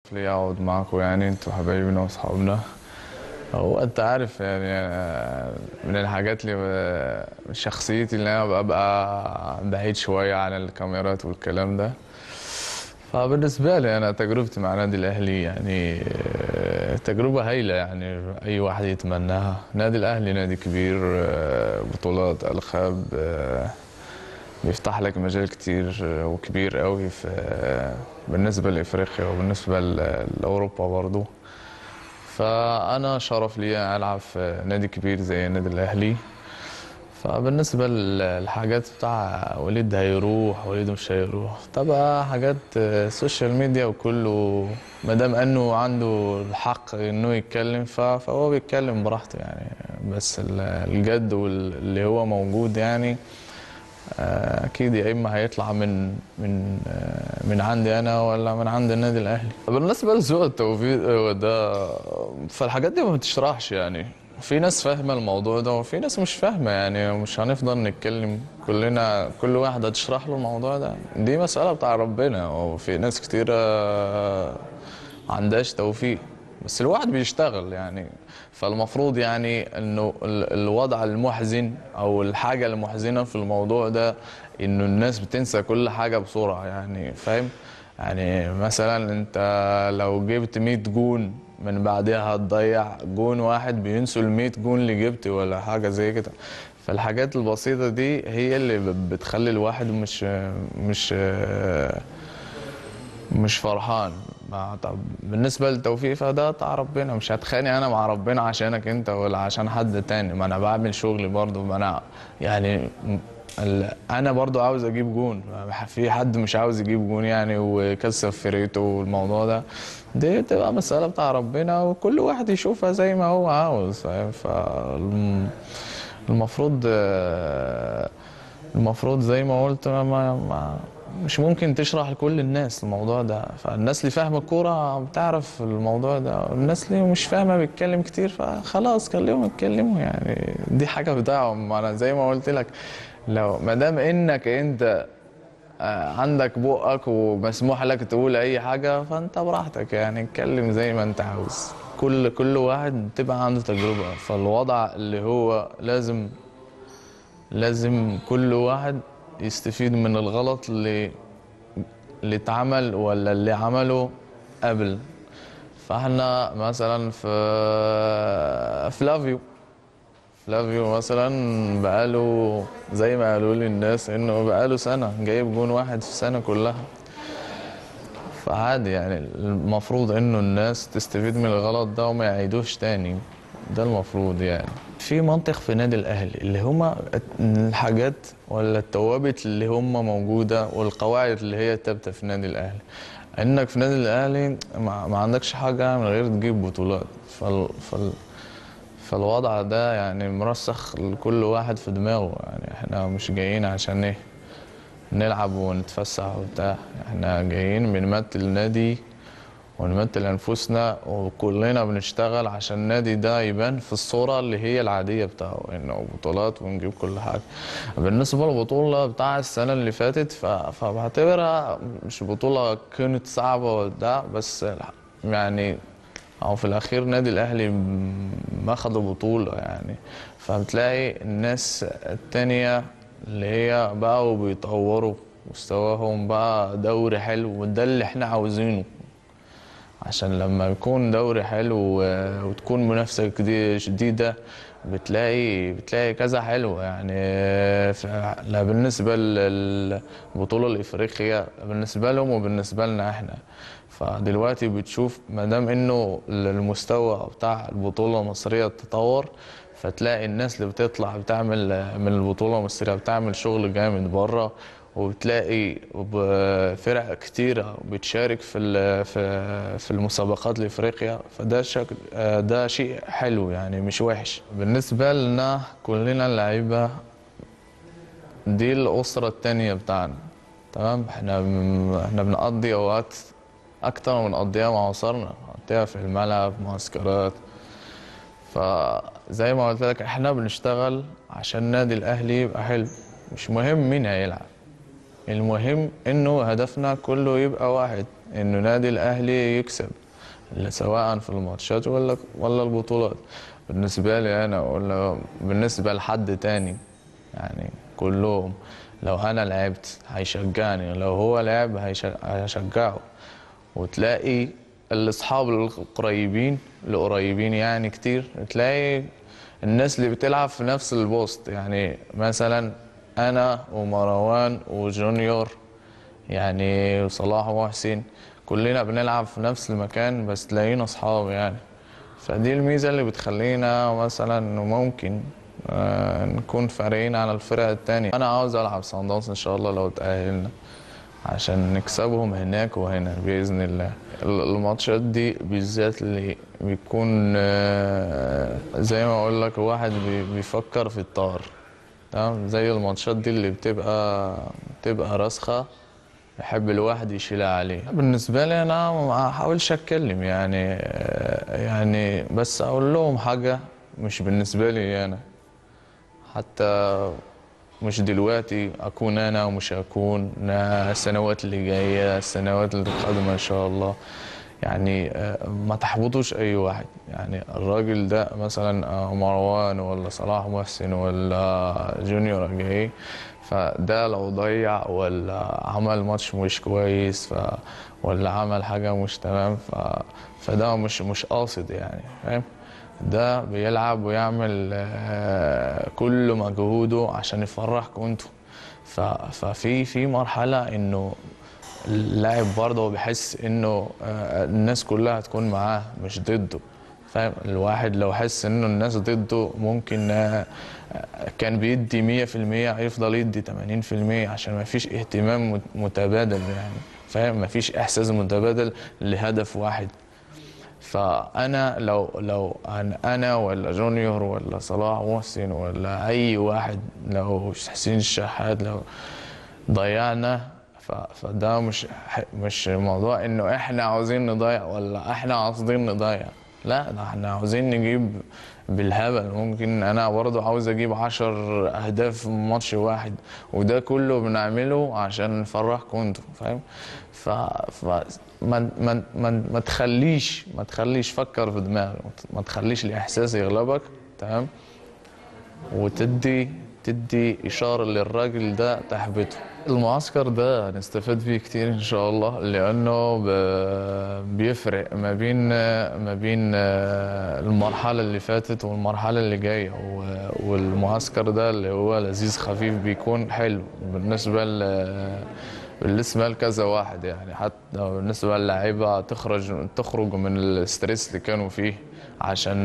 لي اقعد معاكم يعني انتوا حبايبنا واصحابنا هو انت عارف يعني آه، من الحاجات اللي آه، شخصيتي اللي انا ببقى بعيد شويه عن الكاميرات والكلام ده فبالنسبه لي انا تجربتي مع نادي الاهلي يعني آه، تجربه هايله يعني اي واحد يتمناها نادي الاهلي نادي كبير آه، بطولات القاب آه، بيفتح لك مجال كتير وكبير قوي في بالنسبة لإفريقيا وبالنسبة ل- لأوروبا برضو فأنا شرف لي ألعب في نادي كبير زي النادي الأهلي فبالنسبة للحاجات بتاع وليد هيروح وليد مش هيروح طبعا حاجات سوشيال ميديا وكله ما دام انه عنده الحق انه يتكلم ف- فهو بيتكلم براحته يعني بس ال- الجد واللي هو موجود يعني آه، اكيد يا اما هيطلع من من آه، من عندي انا ولا من عند النادي الاهلي بالنسبه لسوء التوفيق آه، ده فالحاجات دي ما بتشرحش يعني في ناس فاهمه الموضوع ده وفي ناس مش فاهمه يعني مش هنفضل نتكلم كلنا كل واحد هتشرح له الموضوع ده دي مساله بتاع ربنا وفي ناس كتيره عندهاش توفيق بس الواحد بيشتغل يعني فالمفروض يعني انه ال- الوضع المحزن او الحاجه المحزنه في الموضوع ده انه الناس بتنسى كل حاجه بسرعه يعني فاهم يعني مثلا انت لو جبت 100 جون من بعدها هتضيع جون واحد بينسوا ال 100 جون اللي جبت ولا حاجه زي كده فالحاجات البسيطه دي هي اللي ب- بتخلي الواحد مش مش مش فرحان ما طب بالنسبة للتوفيق فده بتاع ربنا مش هتخانق انا مع ربنا عشانك انت ولا عشان حد تاني ما انا بعمل شغلي برضو ما انا يعني م- ال- انا برضو عاوز اجيب جون ما في حد مش عاوز يجيب جون يعني ويكسب فريته والموضوع ده دي بتبقى مسألة بتاع ربنا وكل واحد يشوفها زي ما هو عاوز فاهم فالمفروض المفروض زي ما قلت ما, ما, ما مش ممكن تشرح لكل الناس الموضوع ده فالناس اللي فاهمه الكوره بتعرف الموضوع ده والناس اللي مش فاهمه بيتكلم كتير فخلاص خليهم يتكلموا يعني دي حاجه بتاعهم انا زي ما قلت لك لو ما دام انك انت آه، عندك بقك ومسموح لك تقول اي حاجه فانت براحتك يعني اتكلم زي ما انت عاوز كل كل واحد تبقى عنده تجربه فالوضع اللي هو لازم لازم كل واحد يستفيد من الغلط اللي اللي اتعمل ولا اللي عمله قبل فاحنا مثلا في فلافيو فلافيو مثلا بقاله زي ما قالوا لي الناس انه بقاله سنه جايب جون واحد في السنه كلها فعادي يعني المفروض انه الناس تستفيد من الغلط ده وما يعيدوش تاني ده المفروض يعني في منطق في نادي الاهلي اللي هما الحاجات ولا الثوابت اللي هما موجوده والقواعد اللي هي ثابته في نادي الاهلي انك في نادي الاهلي ما, ما عندكش حاجه من غير تجيب بطولات فال, فال فالوضع ده يعني مرسخ لكل واحد في دماغه يعني احنا مش جايين عشان ايه نلعب ونتفسح وبتاع احنا جايين بنمثل نادي ونمثل انفسنا وكلنا بنشتغل عشان النادي ده يبان في الصوره اللي هي العاديه بتاعه انه بطولات ونجيب كل حاجه بالنسبه للبطوله بتاع السنه اللي فاتت ف- فبعتبرها مش بطوله كانت صعبه وبتاع بس يعني او في الاخير نادي الاهلي م- ما خدوا بطوله يعني فبتلاقي الناس التانية اللي هي بقوا بيطوروا مستواهم بقى دوري حلو وده اللي احنا عاوزينه عشان لما يكون دوري حلو و- وتكون منافسة جدي- شديدة بتلاقي بتلاقي كذا حلو يعني ف- لا بالنسبة للبطولة الإفريقية بالنسبة لهم وبالنسبة لنا احنا فدلوقتي بتشوف ما دام انه المستوى بتاع البطولة المصرية تطور فتلاقي الناس اللي بتطلع بتعمل من البطولة المصرية بتعمل شغل جامد بره وبتلاقي ب- فرق كتيرة بتشارك في ال- في في المسابقات الافريقيا فده شكل آه، ده شيء حلو يعني مش وحش بالنسبة لنا كلنا اللعيبة دي الأسرة التانية بتاعنا تمام احنا بن- احنا بنقضي أوقات أكتر من نقضيها مع أسرنا نقضيها في الملعب معسكرات فزي ما قلت لك احنا بنشتغل عشان النادي الأهلي يبقى حلو مش مهم مين هيلعب المهم انه هدفنا كله يبقى واحد انه نادي الاهلي يكسب سواء في الماتشات ولا ولا البطولات بالنسبه لي انا ولا بالنسبه لحد تاني يعني كلهم لو انا لعبت هيشجعني لو هو لعب هيشجعه وتلاقي الاصحاب القريبين القريبين يعني كتير تلاقي الناس اللي بتلعب في نفس البوست يعني مثلا انا ومروان وجونيور يعني وصلاح ومحسن كلنا بنلعب في نفس المكان بس تلاقينا اصحاب يعني فدي الميزه اللي بتخلينا مثلا ممكن آه، نكون فارقين على الفرق التانية انا عاوز العب سان ان شاء الله لو تاهلنا عشان نكسبهم هناك وهنا باذن الله الماتشات دي بالذات اللي بيكون آه، زي ما اقول لك واحد بيفكر في الطار تمام زي الماتشات دي اللي بتبقى بتبقى راسخه يحب الواحد يشيلها عليه بالنسبة لي أنا ما أحاولش أتكلم يعني يعني بس أقول لهم حاجة مش بالنسبة لي أنا حتى مش دلوقتي أكون أنا ومش أكون السنوات اللي جاية السنوات اللي القادمة إن شاء الله يعني ما تحبطوش أي واحد يعني الراجل ده مثلا مروان ولا صلاح محسن ولا جونيور جاي فده لو ضيع ولا عمل ماتش مش كويس ف ولا عمل حاجة مش تمام ف... فده مش مش قاصد يعني فاهم ده بيلعب ويعمل آه، كل مجهوده عشان يفرحكم انتوا ف... ففي في مرحلة انه اللاعب برضه بيحس انه آه، الناس كلها هتكون معاه مش ضده فاهم الواحد لو حس انه الناس ضده ممكن آه، كان بيدي 100% هيفضل يدي 80% عشان ما فيش اهتمام متبادل يعني فاهم ما فيش احساس متبادل لهدف واحد فانا لو لو انا ولا جونيور ولا صلاح محسن ولا اي واحد لو حسين الشحات لو ضيعنا فده مش مش موضوع انه احنا عاوزين نضيع ولا احنا قاصدين نضيع لا ده احنا عاوزين نجيب بالهبل ممكن انا برضه عاوز اجيب عشر اهداف في ماتش واحد وده كله بنعمله عشان نفرحكم انتوا فاهم ف, ف ما ما ما, ما تخليش ما تخليش فكر في دماغك ما تخليش الاحساس يغلبك تمام وتدي تدي اشاره للراجل ده تحبطه المعسكر ده هنستفاد فيه كتير ان شاء الله لانه بيفرق ما بين ما بين المرحله اللي فاتت والمرحله اللي جايه والمعسكر ده اللي هو لذيذ خفيف بيكون حلو بالنسبه بالنسبه لكذا واحد يعني حتى بالنسبه للعيبه تخرج تخرج من الستريس اللي كانوا فيه عشان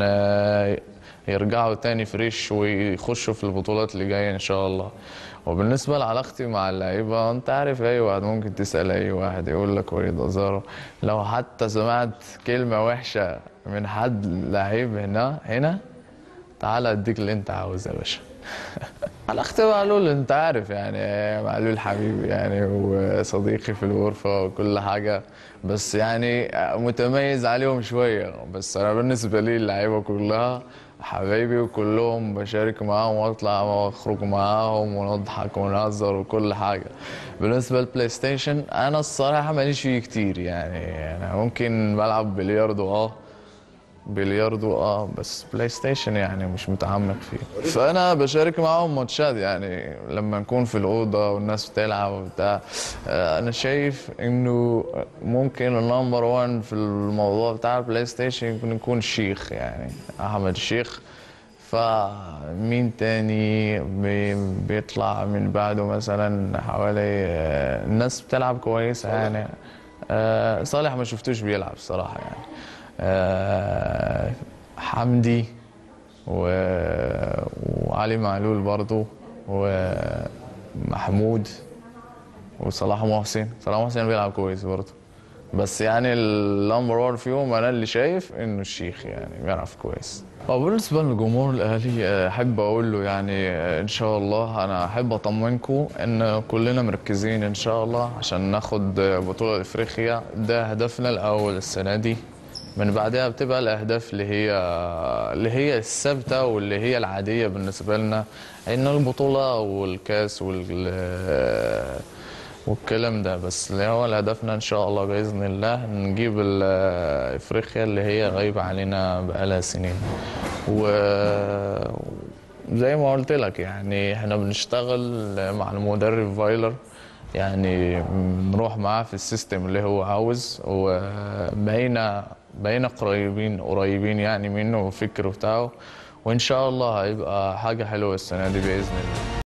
يرجعوا تاني فريش ويخشوا في البطولات اللي جايه ان شاء الله وبالنسبه لعلاقتي مع اللعيبه انت عارف اي واحد ممكن تسال اي واحد يقول لك وليد ازارو لو حتى سمعت كلمه وحشه من حد لعيب هنا هنا تعالى اديك اللي انت عاوزه يا باشا علاقتي مع معلول انت عارف يعني معلول حبيبي يعني وصديقي في الغرفه وكل حاجه بس يعني متميز عليهم شويه بس انا بالنسبه لي اللعيبه كلها حبايبي وكلهم بشارك معاهم واطلع واخرج معاهم ونضحك ونهزر وكل حاجه بالنسبه للبلاي ستيشن انا الصراحه ماليش فيه كتير يعني انا ممكن بلعب بلياردو اه بلياردو اه بس بلاي ستيشن يعني مش متعمق فيه فانا بشارك معاهم ماتشات يعني لما نكون في الاوضه والناس بتلعب وبتاع آه، انا شايف انه ممكن النمبر 1 في الموضوع بتاع البلاي ستيشن يكون يكون الشيخ يعني احمد الشيخ فمين تاني بيطلع من بعده مثلا حوالي آه، الناس بتلعب كويسه يعني آه، صالح ما شفتوش بيلعب الصراحه يعني آه، حمدي وعلي معلول برضو ومحمود وصلاح محسن صلاح محسن بيلعب كويس برضو بس يعني النمبر 1 فيهم انا اللي شايف انه الشيخ يعني بيعرف كويس بالنسبه للجمهور الاهلي احب اقول له يعني ان شاء الله انا احب اطمنكم ان كلنا مركزين ان شاء الله عشان ناخد بطوله افريقيا ده هدفنا الاول السنه دي من بعدها بتبقى الاهداف اللي هي اللي هي الثابته واللي هي العاديه بالنسبه لنا ان البطوله والكاس وال والكلام ده بس اللي هو هدفنا ان شاء الله باذن الله نجيب ال- افريقيا اللي هي غايبه علينا بقالها سنين و زي ما قلت لك يعني احنا بنشتغل مع المدرب فايلر يعني نروح معاه في السيستم اللي هو عاوز وبقينا بقينا قريبين قريبين يعني منه وفكره بتاعه وان شاء الله هيبقى حاجه حلوه السنه دي باذن الله